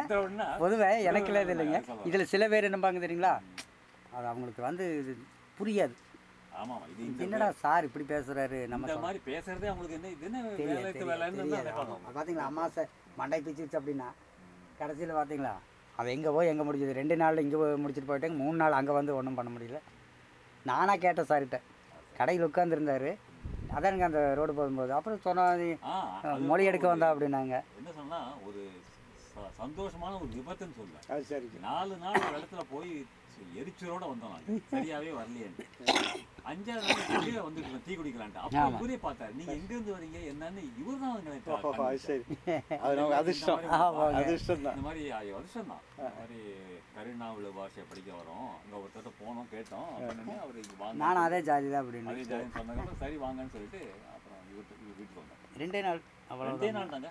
எடுத்தோன்னா பொதுவாக எனக்குலாம் இது இல்லைங்க இதில் சில பேர் என்னப்பாங்க தெரியுங்களா அது அவங்களுக்கு வந்து இது புரியாது ஆமா இது இந்த என்னடா சார் இப்படி பேசுறாரு நம்ம இந்த மாதிரி பேசுறதே அவங்களுக்கு என்ன இது என்ன தெரியாது, வேலைக்கு தெரியாது, வேலைன்னு தான் தெரியாது. நினைப்பாங்க ஆமா. பார்த்தீங்களா அமாசை மண்டை பிச்சிருச்சு அப்படின்னா கடைசியில் பார்த்தீங்களா அவன் எங்கே போய் எங்கே முடிஞ்சது ரெண்டு நாள் இங்கே போய் முடிச்சுட்டு போயிட்டாங்க மூணு நாள் அங்கே வந்து ஒன்றும் பண்ண முடியல நானாக கேட்டேன் சார்கிட்ட கடையில் உட்காந்துருந்தாரு அதானுங்க அந்த ரோடு போகும்போது அப்புறம் சொன்னா ஆ, அது மொழி எடுக்க ஒரு- வந்தா அப்படின்னாங்க என்ன சொன்னா ஒரு ச- சந்தோஷமான ஒரு விபத்துன்னு சொல்ல அது சரிங்க நாலு நாள் ஒரு இடத்துல போய் எரிச்சலோட வந்தோம் நாங்க சரியாவே வரலையேன்னு அஞ்சாவது நாள் வெளியே வந்துட்டு தீ குடிக்கலான்ட்டு அப்போ ஆமா. இவரே பார்த்தாரு நீங்க எங்க இருந்து வரீங்க என்னன்னு இவர் தான் ஓஹோ, அது வந்து சரி அது நமக்கு அதிர்ஷ்டம் ஆமாங்க. அதிர்ஷ்டம் தான் இந்த மாதிரி வருஷம் தான் இந்த மாதிரி கருணாவுல பாஷை படிக்க வரோம் அங்க ஒருத்தர் போனோம் கேட்டோம் அப்படின்னு அவர் இங்க வாங்க நானும் அதே ஜாதி தான் அப்படின்னு அதே ஜாதின்னு சொன்னாங்க சரி வாங்கன்னு சொல்லிட்டு அப்புறம் இவர்கிட்ட இவர் வீட்டுக்கு வந்தோம் ரெண்டே நாள் அவ்வளோ ரெண்டே நாள் தாங்க